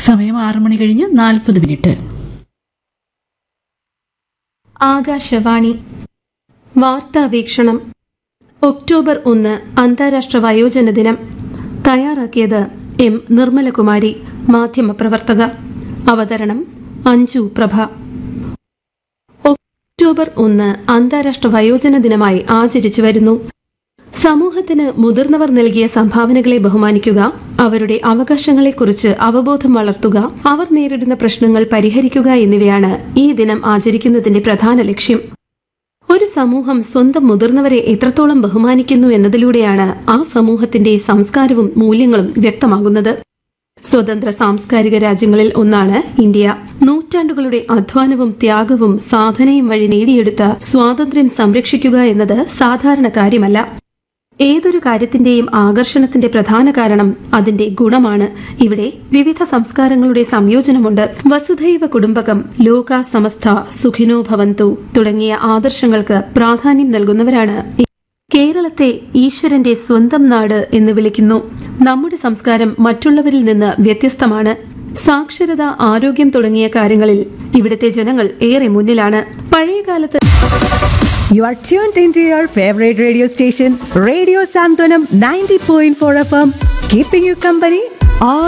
സമയം ആറ് മണി കഴിഞ്ഞ് നാൽപ്പത് മിനിറ്റ് ആകാശവാണി വാർത്താവീക്ഷണം ഒക്ടോബർ ഒന്ന് അന്താരാഷ്ട്ര വയോജന ദിനം തയ്യാറാക്കിയത് എം നിർമ്മലകുമാരി മാധ്യമപ്രവർത്തക അവതരണം അഞ്ജു പ്രഭ ഒക്ടോബർ ഒന്ന് അന്താരാഷ്ട്ര വയോജന ദിനമായി ആചരിച്ചു വരുന്നു സമൂഹത്തിന് മുതിർന്നവർ നൽകിയ സംഭാവനകളെ ബഹുമാനിക്കുക അവരുടെ അവകാശങ്ങളെക്കുറിച്ച് അവബോധം വളർത്തുക അവർ നേരിടുന്ന പ്രശ്നങ്ങൾ പരിഹരിക്കുക എന്നിവയാണ് ഈ ദിനം ആചരിക്കുന്നതിന്റെ പ്രധാന ലക്ഷ്യം ഒരു സമൂഹം സ്വന്തം മുതിർന്നവരെ എത്രത്തോളം ബഹുമാനിക്കുന്നു എന്നതിലൂടെയാണ് ആ സമൂഹത്തിന്റെ സംസ്കാരവും മൂല്യങ്ങളും വ്യക്തമാകുന്നത് സ്വതന്ത്ര സാംസ്കാരിക രാജ്യങ്ങളിൽ ഒന്നാണ് ഇന്ത്യ നൂറ്റാണ്ടുകളുടെ അധ്വാനവും ത്യാഗവും സാധനയും വഴി നേടിയെടുത്ത സ്വാതന്ത്ര്യം സംരക്ഷിക്കുക എന്നത് സാധാരണ കാര്യമല്ല ഏതൊരു കാര്യത്തിന്റെയും ആകർഷണത്തിന്റെ പ്രധാന കാരണം അതിന്റെ ഗുണമാണ് ഇവിടെ വിവിധ സംസ്കാരങ്ങളുടെ സംയോജനമുണ്ട് വസുധൈവ കുടുംബകം ലോക സമസ്ത സുഖിനോ ഭവന്തു തുടങ്ങിയ ആദർശങ്ങൾക്ക് പ്രാധാന്യം നൽകുന്നവരാണ് കേരളത്തെ ഈശ്വരന്റെ സ്വന്തം നാട് എന്ന് വിളിക്കുന്നു നമ്മുടെ സംസ്കാരം മറ്റുള്ളവരിൽ നിന്ന് വ്യത്യസ്തമാണ് സാക്ഷരത ആരോഗ്യം തുടങ്ങിയ കാര്യങ്ങളിൽ ഇവിടുത്തെ ജനങ്ങൾ ഏറെ മുന്നിലാണ് പഴയകാലത്ത് You are tuned into your favorite radio station, Radio Santonam 90.4 FM, keeping you company all